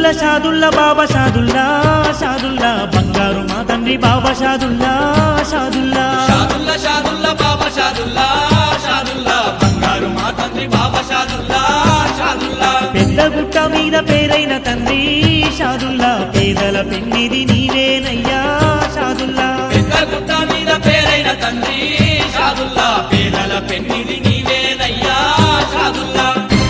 షాదుల్లా షాదుల్లా బాబా షాదుల్లా షాదుల్లా బంగారు మా తండ్రి బాబా షాదుల్లా షాదుల్లా షాదుల్లా షాదుల్లా బాబా షాదుల్లా షాదుల్లా బంగారు మా తండ్రి బాబా షాదుల్లా షాదుల్లా పెద్ద గుట్ట మీద పేరైన తండ్రి షాదుల్లా పేదల పెన్నిది నీవేనయ్యా షాదుల్లా పెద్ద గుట్ట మీద పేరైన తండ్రి షాదుల్లా పేదల పెన్నిది నీవేనయ్యా షాదుల్లా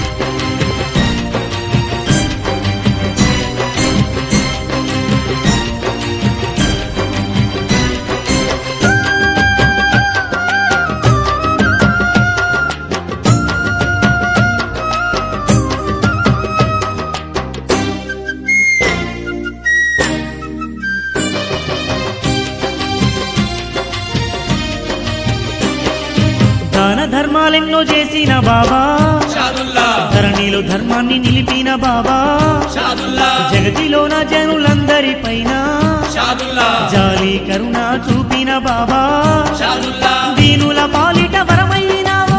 దాన ధర్మాలెన్నో చేసిన బాబా షాదుల్లా ధరణిలో ధర్మాన్ని నిలిపిన బాబా షాదుల్లా జగతిలోన జనులందరి పైన షాదుల్లా జాలి కరుణ చూపిన బాబా షాదుల్లా దీనుల పాలిట వరమైనావో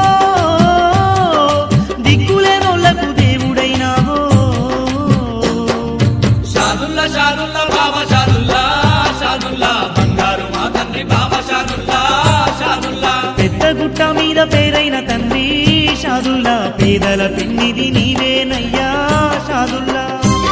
దిక్కులేనోళ్లకు దేవుడైనావో షాదుల్లా షాదుల్లా బాబా షాదుల్లా షాదుల్లా బంగారు మా తండ్రి బాబా షాదుల్లా షాదుల్లా పెద్ద గుట్ట మీద పేరైన తండ్రి షాదుల్లా పేదల పెన్నిది నీవేనయ్యా షాదుల్లా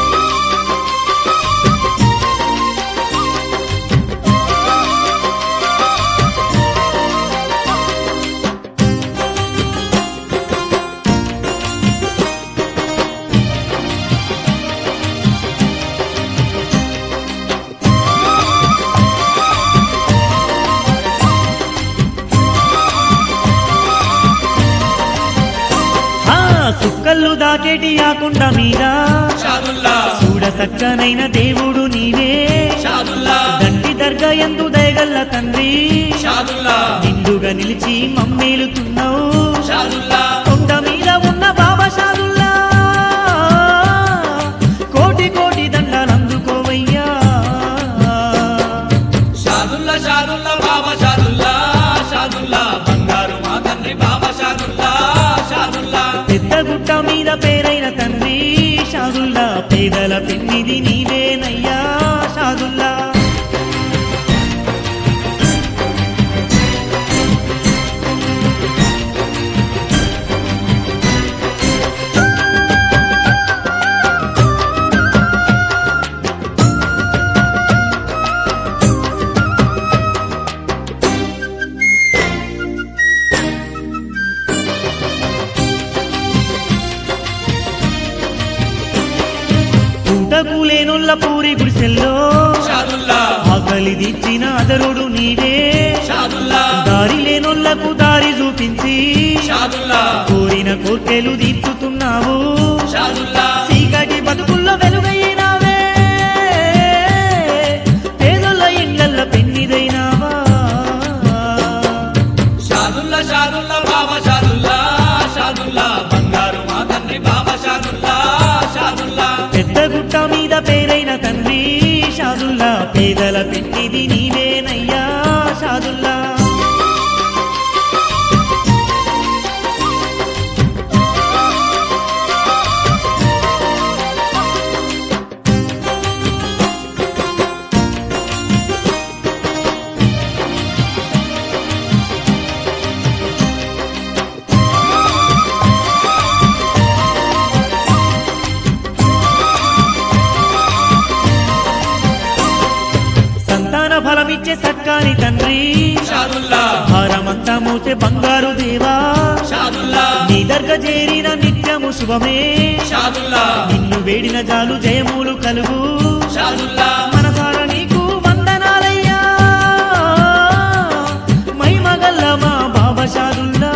ఆ సుక్కళ్ళు దాకేటి ఆకుండ మీద షాదుల్లా చూడ సక్కనైన దేవుడు నీవే షాదుల్లా దండి దర్గా ఎందు దయగల్ల తండ్రి షాదుల్లా నిండుగా నిలిచి మమ్మేలుతున్నావు షాదుల్లా కొండ మీద ఉన్న బాబా షాదుల్లా కోటి కోటి దండాలందుకోవయ్యా షాదుల్లా షాదుల్లా బాబా షాదుల్లా షాదుల్లా బంగారు మా తండ్రి బాబా షాదుల్లా షాదుల్లా పెద్ద గుట్ట మీద పేరైన తండ్రి షాదుల్లా పేదల పెన్నిది నీవేనయ్యా షాదుల్లా పూటకు లేనుల్ల పూరి గుడిసెల్లో షాదుల్లా ఆకలి దిచ్చిన అదరుడు నీవే షాదుల్లా దారి లేనోళ్లకు దారి చూపించి షాదుల్లా కోరిన కోర్కెలు తీర్చుతున్నావు షాదుల్లా చీకటి బతుకుల్లో వెలుగైనావే పేదల ఇండ్లల్ల పెన్నిదైనావా షాదుల్లా షాదుల్లా బాబా షాదుల్లా షాదుల్లా బంగారు మా తండ్రి బాబా షాదుల్లా షాదుల్లా పెద్ద గుట్ట మీద పేరైన తండ్రి షాదుల్లా పేదల పెన్నిది నీవేనయ్యా షాదుల్లా సంతాన ఫలమిచ్చే సక్కాని తండ్రి షాదుల్లా భారమంతా మోసే బంగారు దేవా షాదుల్లా నీ దర్గ చేరిన నిత్యము శుభమే షాదుల్లా నిన్ను వేడిన జాలు జయములు కలుగు షాదుల్లా మనసార నీకు వందనాలయ్యా మైమగల్ల మా బాబా షాదుల్లా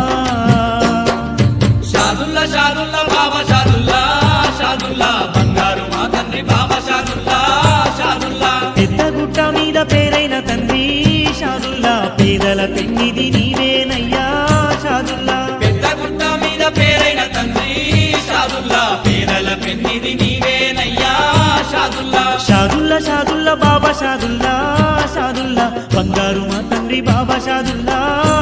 షాదుల్లా షాదుల్లా బాబా షాదుల్లా షాదుల్లా బంగారు మా తండ్రి బాబా షాదుల్లా షాదుల్లా పెద్ద గుట్ట మీద పేరైన తండ్రి షాదుల్లా పేదల పెన్నిది నీవేనయ్యా షాదుల్లా పెద్ద గుట్ట మీద పేరైన తండ్రి షాదుల్లా పేదల పెన్నిది నీవేనయ్యా షాదుల్లా షాదుల్లా షాదుల్లా బాబా షాదుల్లా షాదుల్లా బంగారు మా తండ్రి బాబా షాదుల్లా